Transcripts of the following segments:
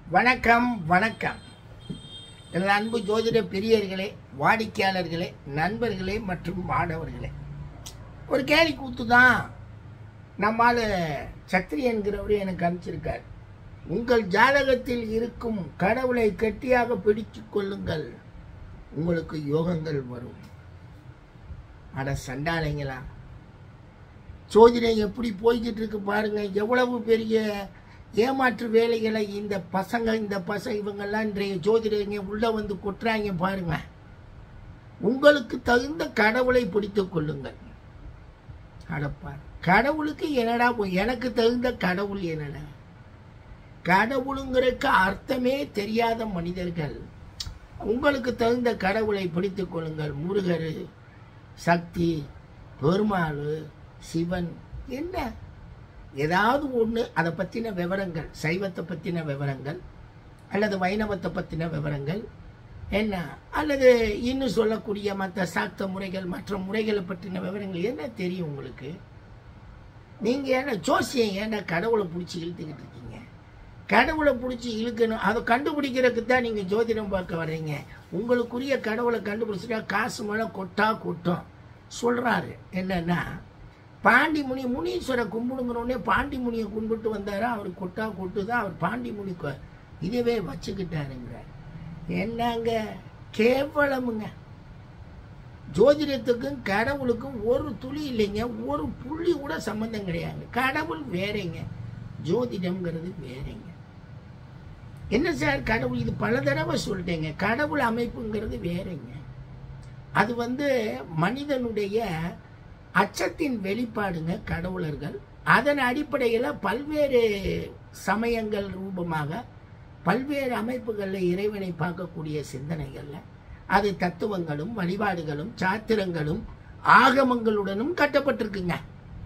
வணக்கம் வணக்கம் எனது அன்பு ஜோதிட பெரியர்களே வாடிக்கையாளர்களே நண்பர்களே மற்றும் மாணவர்களே ஒரு கேலி கூத்து தான் நம்மால் சத்திரி என்கிறவர் எனக்கு அனுப்பிச்சிருக்கார் உங்கள் ஜாதகத்தில் இருக்கும் கடவுளை கெட்டியாக பிடித்துக் கொள்ளுங்கள் உங்களுக்கு யோகங்கள் வரும் அட சண்டாளைங்களா சோதிடம் எப்படி போய்கிட்டு இருக்கு பாருங்க எவ்வளவு பெரிய ஏமாற்று வேலைகளை இந்த பசங்க இந்த பசங்க இவங்கெல்லாம் இன்றைய ஜோதிடங்க உள்ள வந்து கொட்டுறாங்க பாருங்க உங்களுக்கு தகுந்த கடவுளை பிடித்துக் கொள்ளுங்கள் அடப்பார் கடவுளுக்கு என்னடா போய் எனக்கு தகுந்த கடவுள் என்னடா கடவுளுங்கிறதுக்கு அர்த்தமே தெரியாத மனிதர்கள் உங்களுக்கு தகுந்த கடவுளை பிடித்துக் கொள்ளுங்கள் முருகர் சக்தி பெருமாள் சிவன் என்ன ஏதாவது ஒன்று அதை பற்றின விவரங்கள் சைவத்தை பற்றின விவரங்கள் அல்லது வைணவத்தை பற்றின விவரங்கள் என்ன அல்லது இன்னும் சொல்லக்கூடிய மற்ற சாக்த முறைகள் மற்ற முறைகளை பற்றின விவரங்கள் என்ன தெரியும் உங்களுக்கு நீங்கள் ஏன்னா ஜோசியம் ஏன்னா கடவுளை பிடிச்சி இழுத்துக்கிட்டு இருக்கீங்க கடவுளை பிடிச்சி இழுக்கணும் அதை கண்டுபிடிக்கிறதுக்கு தான் நீங்கள் ஜோதிடம் பார்க்க வர்றீங்க உங்களுக்குரிய கடவுளை கண்டுபிடிச்சிட்டா காசு மேலே கொட்டா கொட்டும் சொல்கிறாரு என்னன்னா பாண்டி முனி முனீஸ்வரை கும்பிடுங்கிறோடனே பாண்டி முனியை கும்பிட்டு வந்தாரா அவர் கொட்டா கொட்டு தான் அவர் பாண்டி முனி கொ- இதுவே வச்சுக்கிட்டாருங்கிறார் என்னங்க கேவலமுங்க ஜோதிடத்துக்கும் கடவுளுக்கும் ஒரு துளி இல்லைங்க ஒரு புள்ளி கூட சம்பந்தம் கிடையாது கடவுள் வேறங்க ஜோதிடம்ங்கிறது வேறங்க என்ன சார் கடவுள் இது பல தடவை சொல்லிட்டேங்க கடவுள் அமைப்புங்கிறது வேறங்க அது வந்து மனிதனுடைய அச்சத்தின் வெளிப்பாடுங்க கடவுளர்கள் அதன் அடிப்படையில் பல்வேறு சமயங்கள் ரூபமாக பல்வேறு அமைப்புகளில் இறைவனை பார்க்கக்கூடிய சிந்தனைகள்ல அது தத்துவங்களும் வழிபாடுகளும் சாத்திரங்களும் ஆகமங்களுடனும் கட்டப்பட்டிருக்குங்க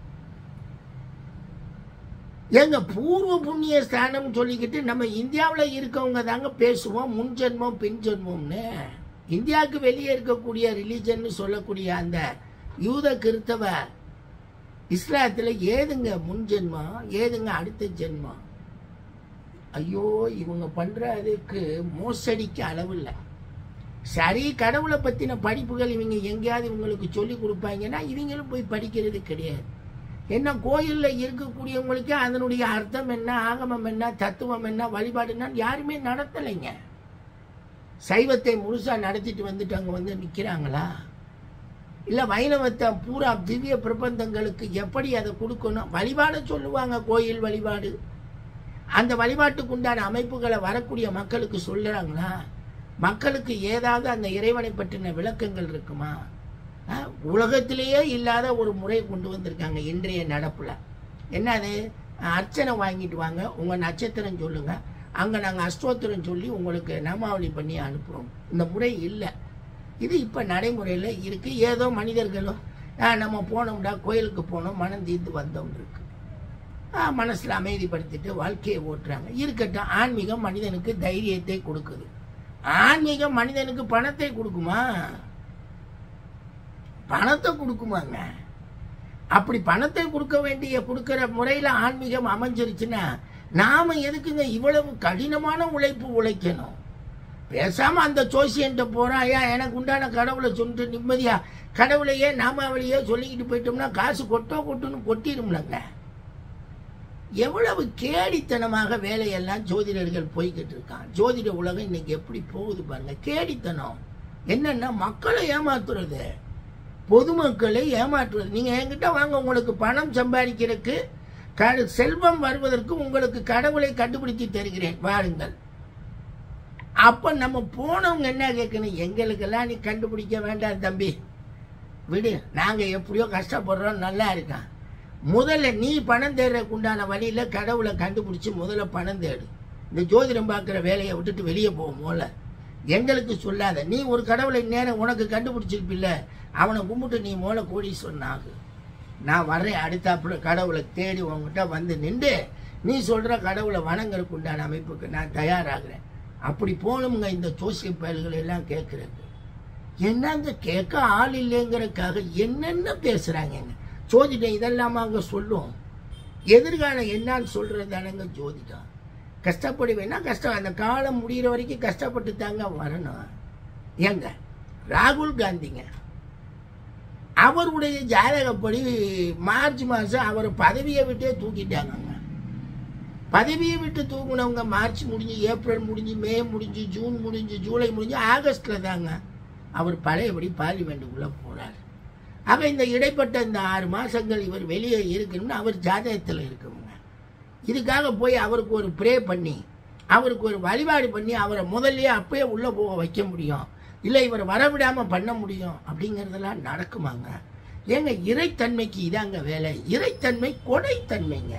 ஏங்க பூர்வ புண்ணிய ஸ்தானம் சொல்லிக்கிட்டு நம்ம இந்தியாவில் இருக்கவங்க தாங்க பேசுவோம் முன் ஜென்மம் பின் ஜென்மம்னு இந்தியாவுக்கு வெளியே இருக்கக்கூடிய ரிலீஜன் சொல்லக்கூடிய அந்த யூத கிறித்தவ இஸ்லாத்தில் ஏதுங்க முன் ஜென்மம் ஏதுங்க அடுத்த ஜென்மம் ஐயோ இவங்க பண்ற அதுக்கு மோசடிக்கு அளவில்லை சரி கடவுளை பத்தின படிப்புகள் இவங்க எங்கேயாவது இவங்களுக்கு சொல்லி கொடுப்பாங்கன்னா இவங்களும் போய் படிக்கிறது கிடையாது என்ன கோயில்ல இருக்கக்கூடியவங்களுக்கே அதனுடைய அர்த்தம் என்ன ஆகமம் என்ன தத்துவம் என்ன வழிபாடுன்னா யாருமே நடத்தலைங்க சைவத்தை முழுசா நடத்திட்டு வந்துட்டு அங்க வந்து நிக்கிறாங்களா இல்ல வைணவத்தை பூரா திவ்ய பிரபந்தங்களுக்கு எப்படி அதை கொடுக்கணும் வழிபாட சொல்லுவாங்க கோயில் வழிபாடு அந்த வழிபாட்டுக்கு உண்டான அமைப்புகளை வரக்கூடிய மக்களுக்கு சொல்லுறாங்களா மக்களுக்கு ஏதாவது அந்த இறைவனை பற்றின விளக்கங்கள் இருக்குமா அஹ், உலகத்திலேயே இல்லாத ஒரு முறை கொண்டு வந்திருக்காங்க இன்றைய நடப்புல என்னது அர்ச்சனை வாங்கிட்டு வாங்க உங்க நட்சத்திரம் சொல்லுங்க அங்க நாங்க அஷ்டோத்திரம் சொல்லி உங்களுக்கு நாமாவளி பண்ணி அனுப்புறோம் இந்த முறை இல்லை இது இப்ப நடைமுறையில இருக்கு ஏதோ மனிதர்களும் அஹ், நம்ம போனோம்டா கோயிலுக்கு போனோம் மனம் தீர்த்து வந்தோம் இருக்கு ஆஹ், மனசுல அமைதிப்படுத்திட்டு வாழ்க்கையை ஓட்டுறாங்க இருக்கட்டும் ஆன்மீகம் மனிதனுக்கு தைரியத்தை கொடுக்குது ஆன்மீகம் மனிதனுக்கு பணத்தை கொடுக்குமா பணத்தை கொடுக்குமாங்க அப்படி பணத்தை கொடுக்க வேண்டிய கொடுக்கிற முறையில ஆன்மீகம் அமைஞ்சிருச்சுன்னா நாம எதுக்குங்க இவ்வளவு கடினமான உழைப்பு உழைக்கணும் பேசாம அந்த ஜோசியன்ட்ட போறான் ஐயா எனக்கு உண்டான கடவுளை சொல்லிட்டு நிம்மதியா கடவுளையே நாமாவளியே சொல்லிக்கிட்டு போயிட்டோம்னா காசு கொட்டோ கொட்டுன்னு கொட்டிடும்லங்க எவ்வளவு கேடித்தனமாக வேலையெல்லாம் ஜோதிடர்கள் போய்கிட்டு இருக்கான் ஜோதிட உலகம் இன்னைக்கு எப்படி போகுது பாருங்க கேடித்தனம் என்னன்னா மக்களை ஏமாத்துறது பொதுமக்களை ஏமாற்றுவது நீங்க என்கிட்ட வாங்க உங்களுக்கு பணம் சம்பாதிக்கிறதுக்கு க- செல்வம் வருவதற்கு உங்களுக்கு கடவுளை கண்டுபிடித்து தருகிறேன் வாருங்கள் அப்ப நம்ம போனவங்க என்ன கேட்கணும் எங்களுக்கெல்லாம் நீ கண்டுபிடிக்க வேண்டாம் தம்பி விடு நாங்க எப்படியோ கஷ்டப்படுறோம் நல்லா இருக்கான் முதல்ல நீ பணம் தேடுறதுக்கு உண்டான வழியில கடவுளை கண்டுபிடிச்சு முதல்ல பணம் தேடு இந்த ஜோதிடம் பார்க்குற வேலையை விட்டுட்டு வெளியே போகும் போல எங்களுக்கு சொல்லாத நீ ஒரு கடவுளை நேரம் உனக்கு கண்டுபிடிச்சிருப்பில்ல அவனை கும்பிட்டு நீ மூல கோடீஸ்வரன் ஆகு நான் வர்றேன் அடுத்தாப்புல கடவுளை தேடி உங்ககிட்ட வந்து நின்று நீ சொல்ற கடவுளை வணங்குறதுக்கு உண்டான அமைப்புக்கு நான் தயாராகிறேன் அப்படி போகணுங்க இந்த ஜோசிய பயல்கள் எல்லாம் கேட்கறது என்னங்க கேட்க ஆள் இல்லைங்கிறதுக்காக என்னென்ன பேசுறாங்கங்க ஜோதிடம் இதெல்லாமா அங்க சொல்லும் எதிர்காலம் என்னன்னு சொல்றது தானங்க ஜோதிடம் கஷ்டப்படுவேன்னா கஷ்டம் அந்த காலம் முடிகிற வரைக்கும் கஷ்டப்பட்டு தாங்க வரணும் ஏங்க ராகுல் காந்திங்க அவருடைய ஜாதகப்படி மார்ச் மாதம் அவர் பதவியை விட்டே தூக்கிட்டாங்க பதவியை விட்டு தூக்குனவங்க மார்ச் முடிஞ்சு ஏப்ரல் முடிஞ்சு மே முடிஞ்சு ஜூன் முடிஞ்சு ஜூலை முடிஞ்சு ஆகஸ்ட்ல தாங்க அவர் பழையபடி பார்லிமெண்ட்டுக்குள்ள போறார் ஆக இந்த இடைப்பட்ட இந்த ஆறு மாசங்கள் இவர் வெளியே இருக்கணும்னு அவர் ஜாதகத்தில் இருக்குங்க இதுக்காக போய் அவருக்கு ஒரு ப்ரே பண்ணி அவருக்கு ஒரு வழிபாடு பண்ணி அவரை முதல்லயே அப்பயே உள்ள போக வைக்க முடியும் இல்லை இவர் வரவிடாம பண்ண முடியும் அப்படிங்கிறதெல்லாம் நடக்குமாங்க ஏங்க இறைத்தன்மைக்கு இதாங்க வேலை இறைத்தன்மை கொடைத்தன்மைங்க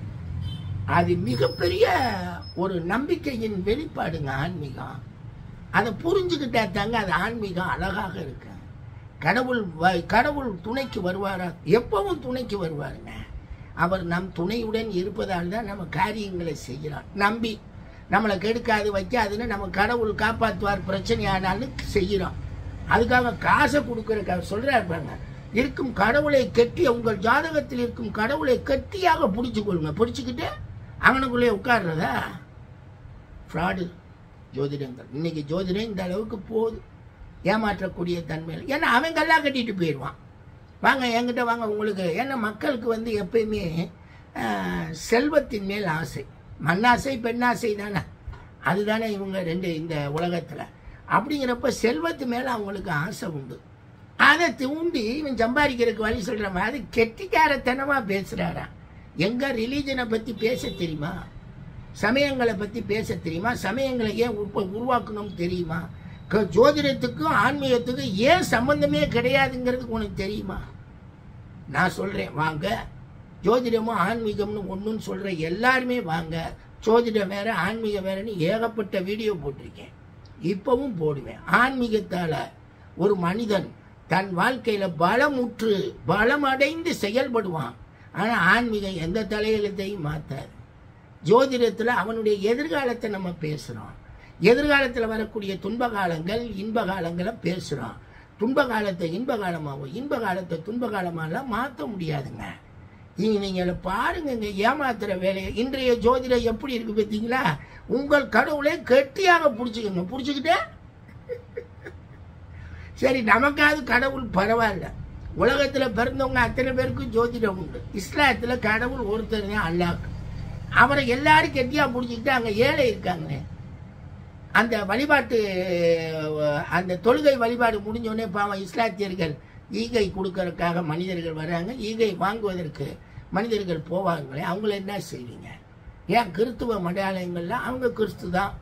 அது மிகப்பெரிய ஒரு நம்பிக்கையின் வெளிப்பாடுங்க ஆன்மீகம் அதை புரிஞ்சுக்கிட்டா தாங்க அது ஆன்மீகம் அழகாக இருக்கு கடவுள் வ- கடவுள் துணைக்கு வருவாரா எப்பவும் துணைக்கு வருவாருங்க அவர் நம் துணையுடன் இருப்பதால் தான் நம்ம காரியங்களை செய்கிறோம் நம்பி நம்மளை கெடுக்காது வைக்காதுன்னு நம்ம கடவுள் காப்பாற்றுவார் பிரச்சனை ஆனாலும் செய்கிறோம் அதுக்காக காசை கொடுக்கறதுக்காக சொல்றாரு பாருங்க இருக்கும் கடவுளை கெட்டி உங்கள் ஜாதகத்தில் இருக்கும் கடவுளை கெட்டியாக பிடிச்சுக்கொள்ளுங்க பிடிச்சுக்கிட்டு அவனுக்குள்ளே உட்கார்றதா ஃப்ராடு ஜோதிடங்கள் இன்னைக்கு ஜோதிடம் இந்த அளவுக்கு போகுது ஏமாற்றக்கூடிய தன்மையில் ஏன்னா அவன் கல்லா கட்டிட்டு போயிடுவான் வாங்க என்கிட்ட வாங்க உங்களுக்கு ஏன்னா மக்களுக்கு வந்து எப்பயுமே ஆஹ், செல்வத்தின் மேல் ஆசை மண்ணாசை பெண்ணாசை தானே அதுதானே இவங்க ரெண்டு இந்த உலகத்தில் அப்படிங்கிறப்ப செல்வத்து மேலே அவங்களுக்கு ஆசை உண்டு அதை தூண்டி இவன் சம்பாதிக்கிறதுக்கு வழி சொல்ற மாதிரி கெட்டிக்காரத்தனமா பேசுறாராம் எங்க ரிலீஜனை பத்தி பேச தெரியுமா சமயங்களை பத்தி பேச தெரியுமா சமயங்களை ஏன் உற்ப உருவாக்கணும் தெரியுமா க- ஜோதிடத்துக்கும் ஆன்மீகத்துக்கும் ஏன் சம்பந்தமே கிடையாதுங்கிறதுக்கு உனக்கு தெரியுமா நான் சொல்றேன் வாங்க ஜோதிடமும் ஆன்மீகம்னு ஒன்றுன்னு சொல்ற எல்லாருமே வாங்க ஜோதிடம் வேற ஆன்மீகம் வேறன்னு ஏகப்பட்ட வீடியோ போட்டிருக்கேன் இப்பவும் போடுவேன் ஆன்மீகத்தால ஒரு மனிதன் தன் வாழ்க்கையில பலமுற்று பலம் அடைந்து செயல்படுவான் ஆனா ஆன்மீகம் எந்த தலையெழுத்தையும் மாத்தாது ஜோதிடத்துல அவனுடைய எதிர்காலத்தை நம்ம பேசுறோம் எதிர்காலத்துல வரக்கூடிய துன்ப காலங்கள் இன்ப காலங்களை பேசுறோம் துன்ப காலத்தை இன்ப காலமாகவும் இன்ப காலத்தை துன்ப காலமாலாம் மாற்ற முடியாதுங்க நீங்க நீங்க பாருங்க ஏமாத்துற வேலையை இன்றைய ஜோதிடம் எப்படி இருக்கு பார்த்தீங்களா உங்கள் கடவுளை கெட்டியாக பிடிச்சிக்கங்க பிடிச்சிக்கிட்டே சரி நமக்காவது கடவுள் பரவாயில்ல உலகத்துல பிறந்தவங்க அத்தனை பேருக்கும் ஜோதிடம் உண்டு இஸ்லாத்துல கடவுள் ஒருத்தர் தான் அல்லாஹ் அவரை எல்லாரும் கெட்டியா பிடிச்சிக்கிட்டு அங்க ஏழை இருக்காங்க அந்த வழிபாட்டு அஹ், அந்த தொழுகை வழிபாடு முடிஞ்சோடனே பாவம் இஸ்லாத்தியர்கள் ஈகை கொடுக்கறதுக்காக மனிதர்கள் வர்றாங்க ஈகை வாங்குவதற்கு மனிதர்கள் போவாங்களே அவங்கள என்ன செய்வீங்க ஏன் கிறிஸ்துவ மடாலயங்கள்லாம் அவங்க கிறிஸ்து தான்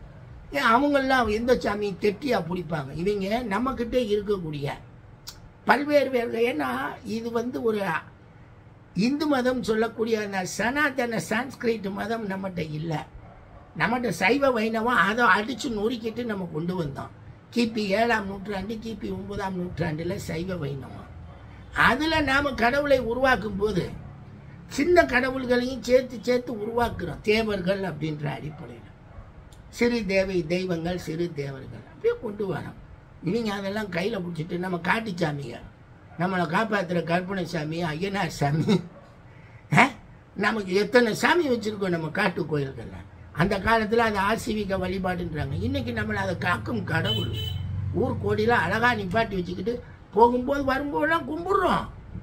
ஏன் அவங்கெல்லாம் எந்த சாமி தெட்டியா பிடிப்பாங்க இவங்க நம்மக்கிட்ட இருக்கக்கூடிய பல்வேறு பேர்கள் ஏன்னா இது வந்து ஒரு இந்து மதம் சொல்லக்கூடிய அந்த சனாதன சான்ஸ்கிரிட் மதம் நம்மகிட்ட இல்லை நம்மகிட்ட சைவ வைணவம் அதை அடிச்சு நொறுக்கிட்டு நம்ம கொண்டு வந்தோம் கிபி ஏழாம் நூற்றாண்டு கிபி ஒன்பதாம் நூற்றாண்டுல சைவ வைணவம் அதுல நாம கடவுளை உருவாக்கும் போது சின்ன கடவுள்களையும் சேர்த்து சேர்த்து உருவாக்குறோம் தேவர்கள் அப்படின்ற அடிப்படையில் சிறு தேவை தெய்வங்கள் சிறு தேவர்கள் அப்படியே கொண்டு வரோம் இவங்க அதெல்லாம் கையில் பிடிச்சிட்டு நம்ம காட்டு சாமிங்க நம்மளை காப்பாற்றுற கற்பனை சாமி ஐயனார் சாமி ஆ? நமக்கு எத்தனை சாமி வச்சிருக்கோம் நம்ம காட்டு கோயில்கள்ல அந்த காலத்தில் அது ஆசிவிக வழிபாடுன்றாங்க இன்னைக்கு நம்மளை அதை காக்கும் கடவுள் ஊர் கோடியில அழகா நிப்பாட்டி வச்சுக்கிட்டு போகும்போது வரும்போதெல்லாம் கும்பிடுறோம்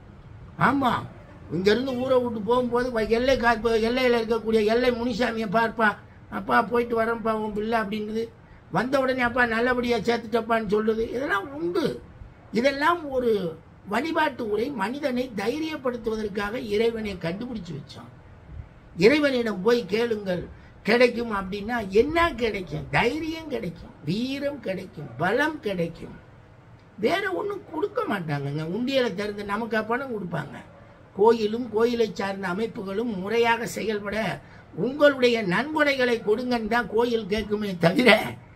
ஆமாம் இங்கேருந்து ஊரை விட்டு போகும்போது வ- எல்லை காப்பு எல்லையில் இருக்கக்கூடிய எல்லை முனிசாமியை பார்ப்பா அப்பா போயிட்டு வரேன்ப்பா உன் பிள்ளை அப்படிங்குது வந்த உடனே அப்பா நல்லபடியாக சேர்த்துட்டப்பான்னு சொல்லுது இதெல்லாம் உண்டு இதெல்லாம் ஒரு வழிபாட்டு உரை மனிதனை தைரியப்படுத்துவதற்காக இறைவனை கண்டுபிடிச்சு வச்சோம் இறைவனிடம் போய் கேளுங்கள் கிடைக்கும் அப்படின்னா என்ன கிடைக்கும் தைரியம் கிடைக்கும் வீரம் கிடைக்கும் பலம் கிடைக்கும் வேற ஒன்றும் கொடுக்க மாட்டாங்கங்க உண்டியலை திறந்து நமக்கு பணம் கொடுப்பாங்க கோயிலும் கோயிலை சார்ந்த அமைப்புகளும் முறையாக செயல்பட உங்களுடைய நன்கொடைகளை கொடுங்கன்னு தான் கோயில் கேட்குமே தவிர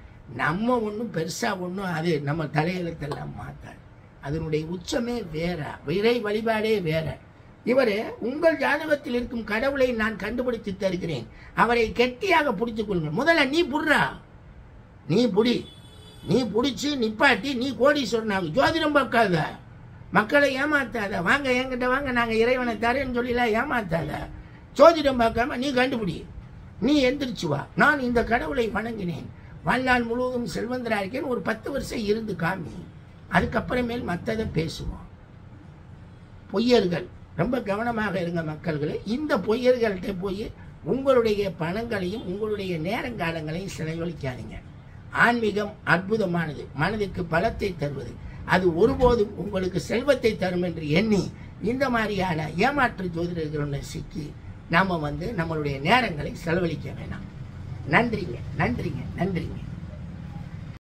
நம்ம ஒன்றும் பெருசா ஒன்றும் அது நம்ம தலையெழுத்தெல்லாம் மாத்தாது அதனுடைய உச்சமே வேற இறை வழிபாடே வேற இவரு உங்கள் ஜாதகத்தில் இருக்கும் கடவுளை நான் கண்டுபிடித்து தருகிறேன் அவரை கெட்டியாக பிடித்துக் கொள்ளுங்கள் முதல்ல நீ புடுறா நீ புடி நீ புடிச்சு நிப்பாட்டி நீ கோடீஸ்வரனாக ஜோதிடம் பார்க்காத மக்களை ஏமாத்தாத வாங்க என்கிட்ட வாங்க நாங்க இறைவனை தரேன்னு சொல்லிலாம் ஏமாத்தாத ஜோதிடம் பார்க்காம நீ கண்டுபிடி நீ எந்திரிச்சு வா நான் இந்த கடவுளை வணங்கினேன் வாழ்நாள் முழுவதும் செல்வந்தரா இருக்கேன் ஒரு பத்து வருஷம் இருந்து காமி அதுக்கப்புறமேல் மற்றதை பேசுவோம் பொய்யர்கள் ரொம்ப கவனமாக இருங்க மக்கள்களே இந்த பொய்யர்கள்ட்ட போய் உங்களுடைய பணங்களையும் உங்களுடைய நேரங்காலங்களையும் செலவழிக்காதீங்க ஆன்மீகம் அற்புதமானது மனதிற்கு பலத்தை தருவது அது ஒருபோதும் உங்களுக்கு செல்வத்தை தரும் என்று எண்ணி இந்த மாதிரியான ஏமாற்று ஜோதிடர்களுடன் சிக்கி நாம வந்து நம்மளுடைய நேரங்களை செலவழிக்க வேணாம் நன்றிங்க நன்றிங்க நன்றிங்க